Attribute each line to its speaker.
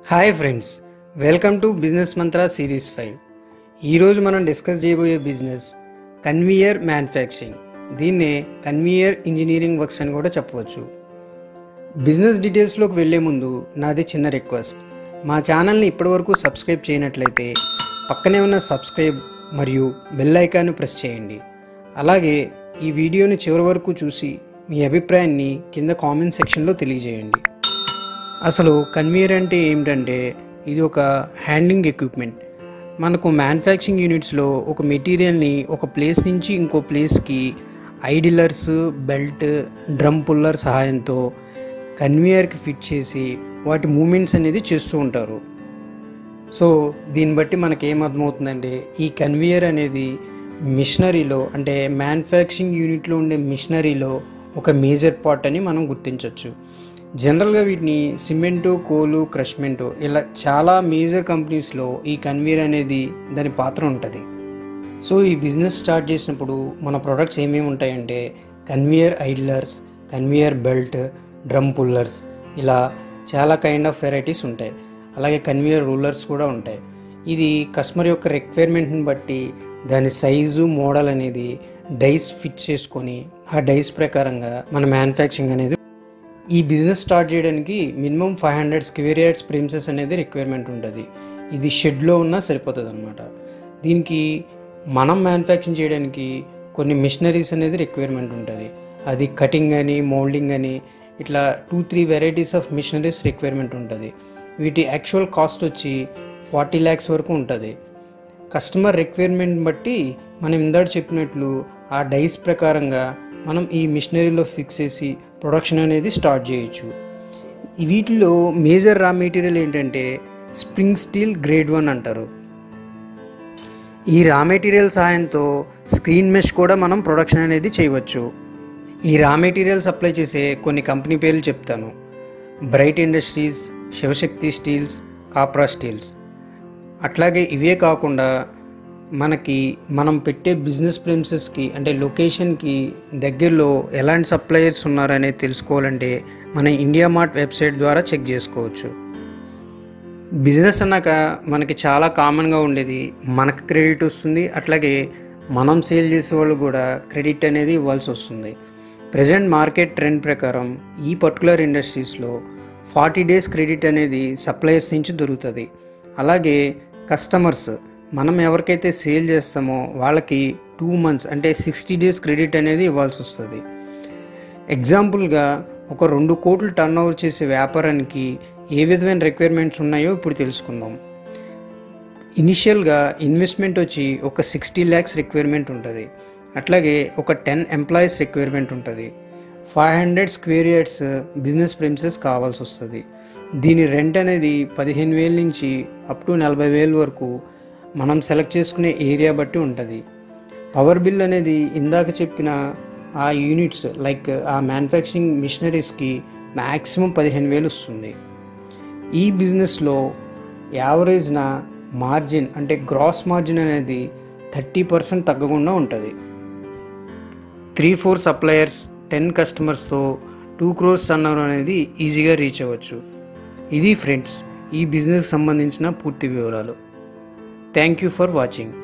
Speaker 1: hi friends welcome to business Mantra series five ఈరోజు మనం discuss చేయబోయే బిజినెస్ కన్వీయర్ మ్యానుఫ్యాక్చరింగ్ దీన్నే కన్వీయర్ ఇంజనీరింగ్ వర్క్స్ అని కూడా చెప్పవచ్చు బిజినెస్ డీటెయిల్స్లోకి వెళ్ళే ముందు నాది చిన్న రిక్వెస్ట్ మా ఛానల్ని ఇప్పటివరకు సబ్స్క్రైబ్ చేయనట్లయితే పక్కనే ఉన్న సబ్స్క్రైబ్ మరియు బెల్ ఐకాన్ని ప్రెస్ చేయండి అలాగే ఈ వీడియోని చివరి వరకు చూసి మీ అభిప్రాయాన్ని కింద కామెంట్ సెక్షన్లో తెలియజేయండి అసలు కన్వేయర్ అంటే ఏమిటంటే ఇది ఒక హ్యాండింగ్ ఎక్విప్మెంట్ మనకు మ్యానుఫ్యాక్చరింగ్ యూనిట్స్లో ఒక మెటీరియల్ని ఒక ప్లేస్ నుంచి ఇంకో ప్లేస్కి ఐడిలర్స్ బెల్ట్ డ్రమ్ పుల్లర్ సహాయంతో కన్వేయర్కి ఫిట్ చేసి వాటి మూమెంట్స్ అనేది చేస్తూ ఉంటారు సో దీన్ని బట్టి మనకి ఏం అర్థమవుతుందంటే ఈ కన్వేయర్ అనేది మిషనరీలో అంటే మ్యానుఫ్యాక్చరింగ్ యూనిట్లో ఉండే మిషనరీలో ఒక మేజర్ పార్ట్ అని మనం గుర్తించవచ్చు జనరల్గా వీటిని సిమెంటు కోలు క్రష్మెంటు ఇలా చాలా మేజర్ కంపెనీస్లో ఈ కన్వేయర్ అనేది దాని పాత్ర ఉంటుంది సో ఈ బిజినెస్ స్టార్ట్ చేసినప్పుడు మన ప్రొడక్ట్స్ ఏమేమి ఉంటాయంటే conveyor idlers conveyor belt drum pullers ఇలా చాలా కైండ్ ఆఫ్ వెరైటీస్ ఉంటాయి అలాగే కన్వేయర్ రూలర్స్ కూడా ఉంటాయి ఇది కస్టమర్ యొక్క రిక్వైర్మెంట్ని బట్టి దాని సైజు మోడల్ అనేది డైస్ ఫిట్ చేసుకొని ఆ డైస్ ప్రకారంగా మన మ్యానుఫ్యాక్చరింగ్ అనేది ఈ బిజినెస్ స్టార్ట్ చేయడానికి minimum five hundred square yards premises అనేది రిక్వైర్మెంట్ ఉంటుంది ఇది షెడ్లో ఉన్నా సరిపోతుంది అనమాట దీనికి మనం మ్యానుఫ్యాక్చరింగ్ చేయడానికి కొన్ని మిషనరీస్ అనేది రిక్వైర్మెంట్ ఉంటుంది అది కటింగ్ అని మోల్డింగ్ అని ఇట్లా two three varieties of machineries requirement ఉంటుంది వీటి యాక్చువల్ కాస్ట్ వచ్చి ఫార్టీ ల్యాక్స్ వరకు ఉంటుంది కస్టమర్ రిక్వైర్మెంట్ బట్టి మనం ఇందాక చెప్పినట్లు ఆ డైస్ ప్రకారంగా మనం ఈ మిషనరీలో ఫిక్స్ చేసి ప్రొడక్షన్ అనేది స్టార్ట్ చేయొచ్చు వీటిలో మేజర్ రా మెటీరియల్ ఏంటంటే స్ప్రింగ్ స్టీల్ గ్రేడ్ వన్ అంటారు ఈ రా మెటీరియల్ సహాయంతో స్క్రీన్ మెష్ కూడా మనం ప్రొడక్షన్ అనేది చేయవచ్చు ఈ రా మెటీరియల్ సప్లై చేసే కొన్ని కంపెనీ పేర్లు చెప్తాను bright industries Shivashakti steels Kapra steels అట్లాగే ఇవే కాకుండా మనకి మనం పెట్టే బిజినెస్ ప్రిన్సెస్కి అంటే లొకేషన్కి దగ్గరలో ఎలాంటి సప్లయర్స్ ఉన్నారనేది తెలుసుకోవాలంటే మన ఇండియా మార్ట్ వెబ్సైట్ ద్వారా చెక్ చేసుకోవచ్చు బిజినెస్ అన్నాక మనకి చాలా కామన్గా ఉండేది మనకు క్రెడిట్ వస్తుంది అట్లాగే మనం సేల్ చేసే వాళ్ళు కూడా క్రెడిట్ అనేది ఇవ్వాల్సి వస్తుంది ప్రజెంట్ మార్కెట్ ట్రెండ్ ప్రకారం ఈ పర్టికులర్ ఇండస్ట్రీస్లో ఫార్టీ డేస్ క్రెడిట్ అనేది సప్లయర్స్ నుంచి దొరుకుతుంది అలాగే కస్టమర్స్ మనం ఎవరికైతే సేల్ చేస్తామో వాళ్ళకి టూ మంత్స్ అంటే సిక్స్టీ డేస్ క్రెడిట్ అనేది ఇవ్వాల్సి వస్తుంది ఎగ్జాంపుల్గా ఒక రెండు కోట్లు టర్న్ ఓవర్ చేసే వ్యాపారానికి ఏ విధమైన రిక్వైర్మెంట్స్ ఉన్నాయో ఇప్పుడు తెలుసుకుందాం ఇనిషియల్గా ఇన్వెస్ట్మెంట్ వచ్చి ఒక సిక్స్టీ ల్యాక్స్ రిక్వైర్మెంట్ ఉంటుంది అట్లాగే ఒక టెన్ ఎంప్లాయీస్ రిక్వైర్మెంట్ ఉంటుంది five hundred square yards business premises కావాల్సి వస్తుంది దీని రెంట్ అనేది పదిహేను వేల నుంచి అప్ టు నలభై వేల వరకు మనం సెలెక్ట్ చేసుకునే ఏరియా బట్టి ఉంటుంది పవర్ బిల్ అనేది ఇందాక చెప్పిన ఆ యూనిట్స్ లైక్ ఆ మ్యానుఫ్యాక్చరింగ్ మిషనరీస్కి మ్యాక్సిమం పదిహేను వేలు వస్తుంది ఈ బిజినెస్లో యావరేజ్న మార్జిన్ అంటే గ్రాస్ మార్జిన్ అనేది థర్టీ పర్సెంట్ తగ్గకుండా ఉంటుంది త్రీ ఫోర్ సప్లయర్స్ టెన్ కస్టమర్స్తో టూ క్రోర్స్ టర్నర్ అనేది ఈజీగా రీచ్ అవ్వచ్చు ఇది ఫ్రెండ్స్ ఈ బిజినెస్ సంబంధించిన పూర్తి వివరాలు థ్యాంక్ యూ ఫర్ వాచింగ్